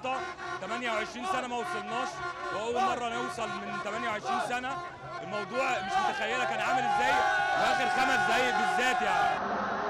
مبسوطه 28 سنه ما وصلناش واول مره نوصل من 28 سنه الموضوع مش متخيله كان عامل ازاي واخر خمس دقايق بالذات يعني